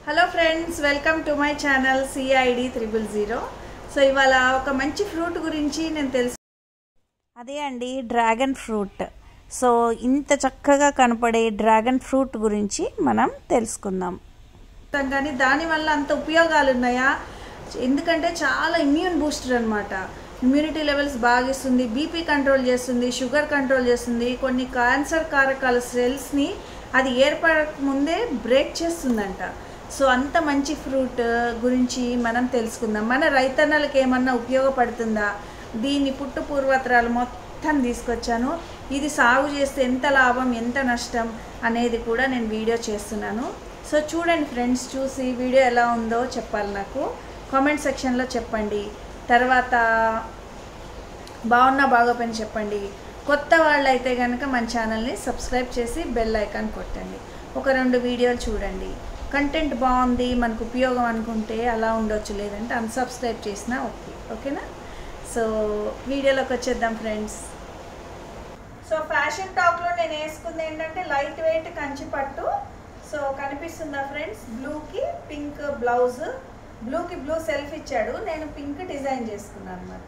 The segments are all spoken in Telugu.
hello friends welcome to my channel CID triple zero so ఇవాళ ఒక మంచి ఫ్రూట్ గురించి నేను తెలుసు అదే అండి డ్రాగన్ ఫ్రూట్ సో ఇంత చక్కగా కనపడే డ్రాగన్ ఫ్రూట్ గురించి మనం తెలుసుకుందాం కానీ దానివల్ల అంత ఉపయోగాలు ఉన్నాయా ఎందుకంటే చాలా ఇమ్యూన్ బూస్టర్ అనమాట ఇమ్యూనిటీ లెవెల్స్ బాగా ఇస్తుంది బీపీ కంట్రోల్ చేస్తుంది షుగర్ కంట్రోల్ చేస్తుంది కొన్ని క్యాన్సర్ కారకాల సెల్స్ని అది ఏర్పడక ముందే బ్రేక్ చేస్తుందంట సో అంత మంచి ఫ్రూట్ గురించి మనం తెలుసుకుందాం మన రైతన్నలకు ఏమన్నా ఉపయోగపడుతుందా దీని పుట్టు పూర్వత్రాలు మొత్తం తీసుకొచ్చాను ఇది సాగు చేస్తే ఎంత లాభం ఎంత నష్టం అనేది కూడా నేను వీడియో చేస్తున్నాను సో చూడండి ఫ్రెండ్స్ చూసి వీడియో ఎలా ఉందో చెప్పాలి నాకు కామెంట్ సెక్షన్లో చెప్పండి తర్వాత బాగున్నా బాగోపోయిన చెప్పండి కొత్త వాళ్ళు అయితే కనుక మన ఛానల్ని సబ్స్క్రైబ్ చేసి బెల్ ఐకాన్ కొట్టండి ఒక రెండు వీడియోలు చూడండి కంటెంట్ బాగుంది మనకు ఉపయోగం అనుకుంటే అలా ఉండొచ్చు లేదంటే అన్సబ్స్క్రైబ్ చేసినా ఓకే ఓకేనా సో వీడియోలోకి వచ్చేద్దాం ఫ్రెండ్స్ సో ఫ్యాషన్ టాప్లో నేను వేసుకుంది ఏంటంటే లైట్ వెయిట్ కంచి పట్టు సో కనిపిస్తుందా ఫ్రెండ్స్ బ్లూకి పింక్ బ్లౌజ్ బ్లూకి బ్లూ సెల్ఫ్ ఇచ్చాడు నేను పింక్ డిజైన్ చేసుకున్నాను అనమాట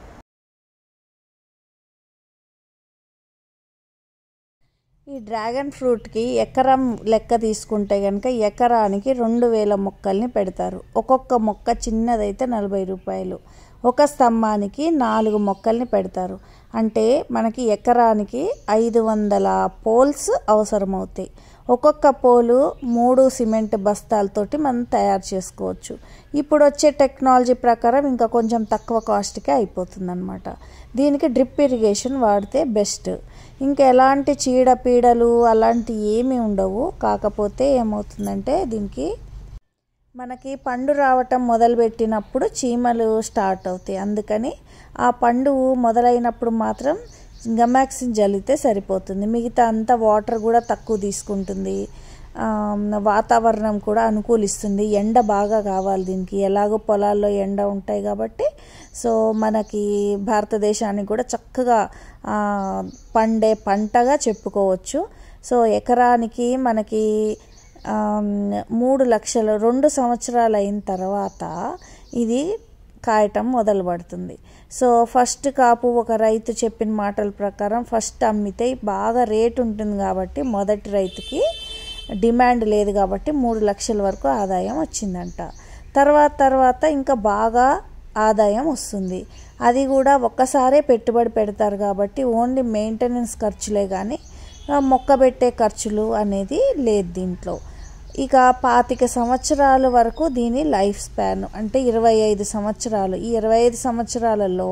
ఈ డ్రాగన్ ఫ్రూట్కి ఎకరం లెక్క తీసుకుంటే కనుక ఎకరానికి రెండు వేల మొక్కల్ని పెడతారు ఒక్కొక్క మొక్క చిన్నదైతే నలభై రూపాయలు ఒక స్తంభానికి నాలుగు మొక్కల్ని పెడతారు అంటే మనకి ఎకరానికి ఐదు వందల పోల్స్ అవసరమవుతాయి ఒక్కొక్క పోలు మూడు సిమెంట్ బస్తాలతోటి మనం తయారు చేసుకోవచ్చు ఇప్పుడు వచ్చే టెక్నాలజీ ప్రకారం ఇంకా కొంచెం తక్కువ కాస్ట్కే అయిపోతుందన్నమాట దీనికి డ్రిప్ ఇరిగేషన్ వాడితే బెస్ట్ ఇంకా ఎలాంటి చీడపీడలు అలాంటి ఏమీ ఉండవు కాకపోతే ఏమవుతుందంటే దీనికి మనకి పండు రావటం మొదలుపెట్టినప్పుడు చీమలు స్టార్ట్ అవుతాయి అందుకని ఆ పండు మొదలైనప్పుడు మాత్రం గమాక్సిన్ జల్లితే సరిపోతుంది మిగతా అంతా వాటర్ కూడా తక్కువ తీసుకుంటుంది వాతావరణం కూడా అనుకూలిస్తుంది ఎండ బాగా కావాలి దీనికి ఎలాగో పొలాల్లో ఎండ ఉంటాయి కాబట్టి సో మనకి భారతదేశానికి కూడా చక్కగా పండే పంటగా చెప్పుకోవచ్చు సో ఎకరానికి మనకి మూడు లక్షలు రెండు సంవత్సరాలు అయిన తర్వాత ఇది కాయటం మొదలు పడుతుంది సో ఫస్ట్ కాపు ఒక రైతు చెప్పిన మాటల ప్రకారం ఫస్ట్ అమ్మితే బాగా రేట్ ఉంటుంది కాబట్టి మొదటి రైతుకి డిమాండ్ లేదు కాబట్టి మూడు లక్షల వరకు ఆదాయం వచ్చిందంట తర్వాత తర్వాత ఇంకా బాగా ఆదాయం వస్తుంది అది కూడా ఒక్కసారే పెట్టుబడి పెడతారు కాబట్టి ఓన్లీ మెయింటెనెన్స్ ఖర్చులే కానీ మొక్క పెట్టే ఖర్చులు అనేది లేదు దీంట్లో ఇక పాతిక సంవత్సరాల వరకు దీని లైఫ్ స్పాన్ అంటే ఇరవై ఐదు సంవత్సరాలు ఈ ఇరవై ఐదు సంవత్సరాలలో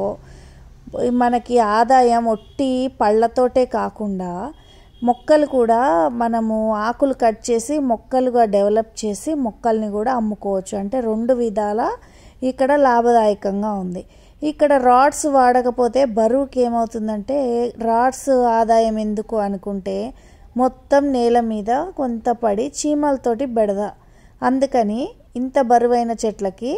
మనకి ఆదాయం ఒట్టి పళ్ళతోటే కాకుండా మొక్కలు కూడా మనము ఆకులు కట్ చేసి మొక్కలుగా డెవలప్ చేసి మొక్కల్ని కూడా అమ్ముకోవచ్చు అంటే రెండు విధాల ఇక్కడ లాభదాయకంగా ఉంది ఇక్కడ రాడ్స్ వాడకపోతే బరువుకి ఏమవుతుందంటే రాడ్స్ ఆదాయం ఎందుకు అనుకుంటే మొత్తం నేల మీద కొంత పడి చీమలతోటి బెడద అందుకని ఇంత బరువైన చెట్లకి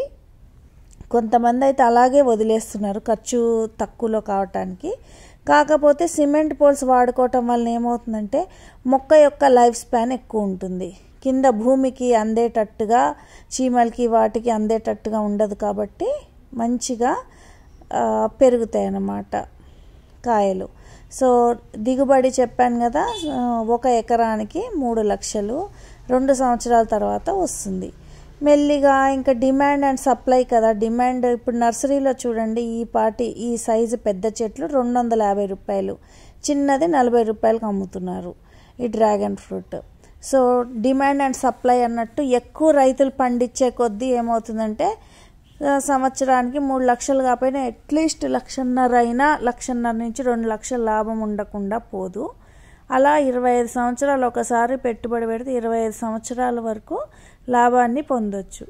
కొంతమంది అయితే అలాగే వదిలేస్తున్నారు ఖర్చు తక్కువలో కావటానికి కాకపోతే సిమెంట్ పోల్స్ వాడుకోవటం వల్ల ఏమవుతుందంటే మొక్క యొక్క లైఫ్ స్పాన్ ఎక్కువ ఉంటుంది కింద భూమికి అందేటట్టుగా చీమలకి వాటికి అందేటట్టుగా ఉండదు కాబట్టి మంచిగా పెరుగుతాయి అన్నమాట కాయలు సో దిగుబడి చెప్పాను కదా ఒక ఎకరానికి మూడు లక్షలు రెండు సంవత్సరాల తర్వాత వస్తుంది మెల్లిగా ఇంకా డిమాండ్ అండ్ సప్లై కదా డిమాండ్ ఇప్పుడు నర్సరీలో చూడండి ఈ పాటి ఈ సైజు పెద్ద చెట్లు రెండు వందల యాభై రూపాయలు చిన్నది నలభై రూపాయలకు అమ్ముతున్నారు ఈ dragon fruit so demand and supply అన్నట్టు ఎక్కువ రైతులు పండించే కొద్దీ ఏమవుతుందంటే సంవత్సరానికి మూడు లక్షలు కాకపోయినా అట్లీస్ట్ లక్షన్నర అయినా లక్షన్నర నుంచి రెండు లక్షల లాభం ఉండకుండా పోదు అలా ఇరవై ఐదు సంవత్సరాలు ఒకసారి పెట్టుబడి పెడితే ఇరవై ఐదు సంవత్సరాల వరకు లాభాన్ని పొందొచ్చు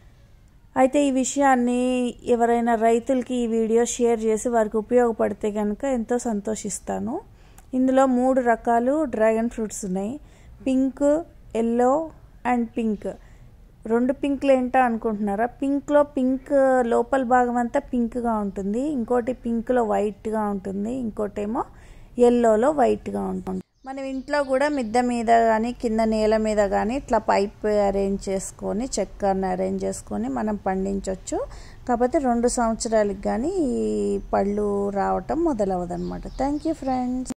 అయితే ఈ విషయాన్ని ఎవరైనా రైతులకి ఈ వీడియో షేర్ చేసి వారికి ఉపయోగపడితే కనుక ఎంతో సంతోషిస్తాను ఇందులో మూడు రకాలు డ్రాగన్ ఫ్రూట్స్ ఉన్నాయి పింక్ ఎల్లో అండ్ పింక్ రెండు పింక్లు ఏంటో అనుకుంటున్నారా పింక్లో పింక్ లోపల భాగం అంతా పింక్గా ఉంటుంది ఇంకోటి పింక్లో వైట్గా ఉంటుంది ఇంకోటేమో ఎల్లోలో వైట్గా ఉంటుంది మనం ఇంట్లో కూడా మిద్దె మీద కానీ కింద నేల మీద కానీ ఇట్లా పైప్ అరేంజ్ చేసుకొని చెక్కని అరేంజ్ చేసుకొని మనం పండించవచ్చు కాకపోతే రెండు సంవత్సరాలకి కానీ ఈ పళ్ళు రావటం మొదలవదనమాట థ్యాంక్ యూ ఫ్రెండ్స్